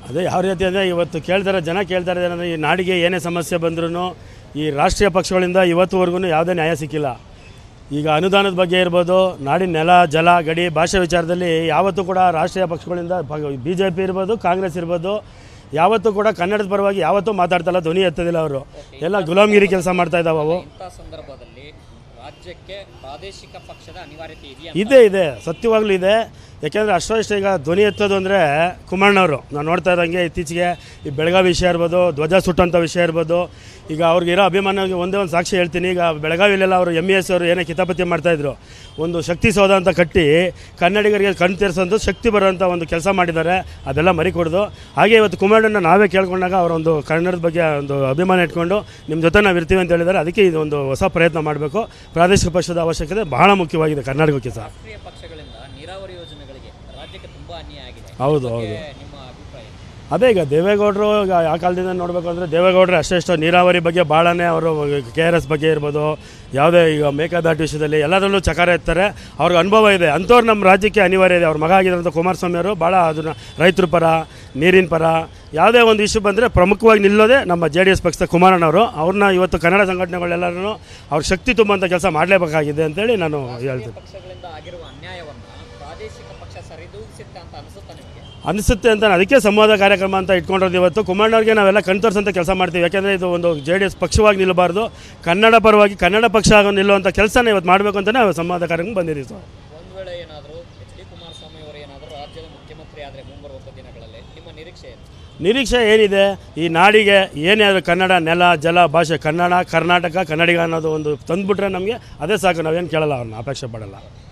ಅದೇ ಯಾವ ರೀತಿ ಅಂದರೆ ಇವತ್ತು ಕೇಳ್ತಾರೆ ಜನ ಕೇಳ್ತಾರೆ ಏನಂದರೆ ಈ ನಾಡಿಗೆ ಏನೇ ಸಮಸ್ಯೆ ಬಂದ್ರೂ ಈ ರಾಷ್ಟ್ರೀಯ ಪಕ್ಷಗಳಿಂದ ಇವತ್ತುವರೆಗೂ ಯಾವುದೇ ನ್ಯಾಯ ಸಿಕ್ಕಿಲ್ಲ ಈಗ ಅನುದಾನದ ಬಗ್ಗೆ ಇರ್ಬೋದು ನಾಡಿನ ನೆಲ ಜಲ ಗಡಿ ಭಾಷೆ ವಿಚಾರದಲ್ಲಿ ಯಾವತ್ತೂ ಕೂಡ ರಾಷ್ಟ್ರೀಯ ಪಕ್ಷಗಳಿಂದ ಬಿ ಜೆ ಪಿ ಇರ್ಬೋದು ಕಾಂಗ್ರೆಸ್ ಇರ್ಬೋದು ಯಾವತ್ತೂ ಕೂಡ ಕನ್ನಡದ ಪರವಾಗಿ ಯಾವತ್ತೂ ಮಾತಾಡ್ತಲ್ಲ ಧ್ವನಿ ಎತ್ತದಿಲ್ಲ ಅವರು ಎಲ್ಲ ಗುಲಾಮ್ಗಿರಿ ಕೆಲಸ ಮಾಡ್ತಾ ಇದ್ದಾವೆ ಅವು ಇಂಥ ಸಂದರ್ಭದಲ್ಲಿ ರಾಜ್ಯಕ್ಕೆ ಪ್ರಾದೇಶಿಕ ಪಕ್ಷದ ಅನಿವಾರ್ಯತೆ ಇದೆಯಾ ಇದೆ ಇದೆ ಸತ್ಯವಾಗ್ಲೂ ಇದೆ ಯಾಕೆಂದರೆ ಅಷ್ಟೋ ಈಗ ಧ್ವನಿ ಎತ್ತೋದು ಅಂದರೆ ಕುಮಾರಣ್ಣವರು ನಾನು ನೋಡ್ತಾ ಇದ್ದಂಗೆ ಇತ್ತೀಚೆಗೆ ಈ ಬೆಳಗಾವಿ ವಿಷಯ ಇರ್ಬೋದು ಧ್ವಜ ಸುಟ್ಟಂಥ ವಿಷಯ ಇರ್ಬೋದು ಈಗ ಅವ್ರಿಗಿರೋ ಅಭಿಮಾನಕ್ಕೆ ಒಂದೇ ಒಂದು ಸಾಕ್ಷಿ ಹೇಳ್ತೀನಿ ಈಗ ಬೆಳಗಾವಿಲೆಲ್ಲ ಅವರು ಎಮ್ ಇ ಎಸ್ ಅವರು ಏನೇ ಕಿತಾಪತಿ ಮಾಡ್ತಾಯಿದ್ರು ಒಂದು ಶಕ್ತಿ ಸೌಧ ಅಂತ ಕಟ್ಟಿ ಕನ್ನಡಿಗರಿಗೆ ಕಣ್ ತೆರೆಸೋದು ಶಕ್ತಿ ಬರುವಂಥ ಒಂದು ಕೆಲಸ ಮಾಡಿದ್ದಾರೆ ಅದೆಲ್ಲ ಮರಿಕೊಡ್ದು ಹಾಗೆ ಇವತ್ತು ಕುಮಾರಣ್ಣನ ನಾವೇ ಕೇಳ್ಕೊಂಡಾಗ ಅವರೊಂದು ಕನ್ನಡದ ಬಗ್ಗೆ ಒಂದು ಅಭಿಮಾನ ಇಟ್ಕೊಂಡು ನಿಮ್ಮ ಜೊತೆ ನಾವು ಇರ್ತೀವಿ ಅಂತ ಹೇಳಿದ್ದಾರೆ ಅದಕ್ಕೆ ಇದು ಒಂದು ಹೊಸ ಪ್ರಯತ್ನ ಮಾಡಬೇಕು ಪ್ರಾದೇಶಿಕ ಪಕ್ಷದ ಅವಶ್ಯಕತೆ ಬಹಳ ಮುಖ್ಯವಾಗಿದೆ ಕರ್ನಾಟಕಕ್ಕೆ ಸಹ ರಾಷ್ಟ್ರೀಯ ಪಕ್ಷಗಳಿಂದ ನೀರಾವರಿ ಯೋಜನೆಗಳಿಗೆ ರಾಜ್ಯಕ್ಕೆ ತುಂಬಾ ಅನ್ಯಾಯ ಆಗಿದೆ ಹೌದು ಹೌದು ಬಗ್ಗೆ ನಿಮ್ಮ ಅಭಿಪ್ರಾಯ ಅದೇ ಈಗ ದೇವೇಗೌಡರು ಈಗ ಆ ಕಾಲದಿಂದ ನೋಡಬೇಕು ಅಂದರೆ ದೇವೇಗೌಡರು ಅಷ್ಟೆಷ್ಟು ನೀರಾವರಿ ಬಗ್ಗೆ ಭಾಳನೇ ಅವರು ಕೆ ಆರ್ ಎಸ್ ಬಗ್ಗೆ ಇರ್ಬೋದು ಯಾವುದೇ ಈಗ ಮೇಕೆದಾಟು ವಿಷಯದಲ್ಲಿ ಎಲ್ಲದರಲ್ಲೂ ಚಕಾರ ಎತ್ತಾರೆ ಅವ್ರಿಗೆ ಅನುಭವ ಇದೆ ಅಂಥವ್ರು ನಮ್ಮ ರಾಜ್ಯಕ್ಕೆ ಅನಿವಾರ್ಯ ಇದೆ ಅವ್ರ ಮಗ ಆಗಿರೋಂಥ ಕುಮಾರಸ್ವಾಮಿ ಅವರು ಭಾಳ ಅದನ್ನು ರೈತರ ಪರ ನೀರಿನ ಪರ ಯಾವುದೇ ಒಂದು ಇಶ್ಯೂ ಬಂದರೆ ಪ್ರಮುಖವಾಗಿ ನಿಲ್ಲೋದೇ ನಮ್ಮ ಜೆ ಡಿ ಎಸ್ ಪಕ್ಷದ ಕುಮಾರಣ್ಣವರು ಅವ್ರನ್ನ ಇವತ್ತು ಕನ್ನಡ ಸಂಘಟನೆಗಳೆಲ್ಲರೂ ಅವ್ರ ಶಕ್ತಿ ತುಂಬುವಂಥ ಕೆಲಸ ಮಾಡಲೇಬೇಕಾಗಿದೆ ಅಂತೇಳಿ ನಾನು ಹೇಳ್ತೀನಿ ಪಕ್ಷಗಳಿಂದ ಆಗಿರುವ ಅನ್ಯಾಯವನ್ನ ಪ್ರಾದೇಶಿಕ ಪಕ್ಷ ಸರಿದೂಗಿಸುತ್ತೆ ಅಂತ ಅನಿಸುತ್ತಾ ನಿಮಗೆ ಅನಿಸುತ್ತೆ ಅಂತ ನಾನು ಅದಕ್ಕೆ ಸಂವಾದ ಕಾರ್ಯಕ್ರಮ ಅಂತ ಇಟ್ಕೊಂಡಿರೋದು ಇವತ್ತು ಕುಮಾರಣ್ಣವ್ರಿಗೆ ನಾವೆಲ್ಲ ಕಣ್ತೋರ್ಸಂತ ಕೆಲಸ ಮಾಡ್ತೀವಿ ಯಾಕೆಂದರೆ ಇದು ಒಂದು ಜೆ ಡಿ ಎಸ್ ಪಕ್ಷವಾಗಿ ನಿಲ್ಲಬಾರ್ದು ಕನ್ನಡ ಪರವಾಗಿ ಕನ್ನಡ ಪಕ್ಷ ಆಗಿ ನಿಲ್ಲುವಂಥ ಕೆಲಸನ ಇವತ್ತು ಮಾಡಬೇಕು ಅಂತಲೇ ನಾವು ಸಂವಾದ ಕಾರ್ಯಕ್ರಮ ಬಂದಿದ್ದೀವಿ ಸರ್ ಒಂದು ವೇಳೆ ಏನಾದರೂ ಎಚ್ ಡಿ ಕುಮಾರಸ್ವಾಮಿ ಅವರು ಏನಾದರೂ ರಾಜ್ಯದ ಮುಖ್ಯಮಂತ್ರಿ ಆದರೆ ಮುಂಬರುವಂಥ ದಿನಗಳಲ್ಲಿ ನಿಮ್ಮ ನಿರೀಕ್ಷೆ ಏನು ನಿರೀಕ್ಷೆ ಏನಿದೆ ಈ ನಾಡಿಗೆ ಏನೇ ಆದರೂ ಕನ್ನಡ ನೆಲ ಜಲ ಭಾಷೆ ಕನ್ನಡ ಕರ್ನಾಟಕ ಕನ್ನಡಿಗ ಅನ್ನೋದು ಒಂದು ತಂದುಬಿಟ್ರೆ ನಮಗೆ ಅದೇ ಸಾಕು ನಾವೇನು ಕೇಳಲ್ಲ ಅವ್ರನ್ನ ಅಪೇಕ್ಷೆ ಪಡಲ್ಲ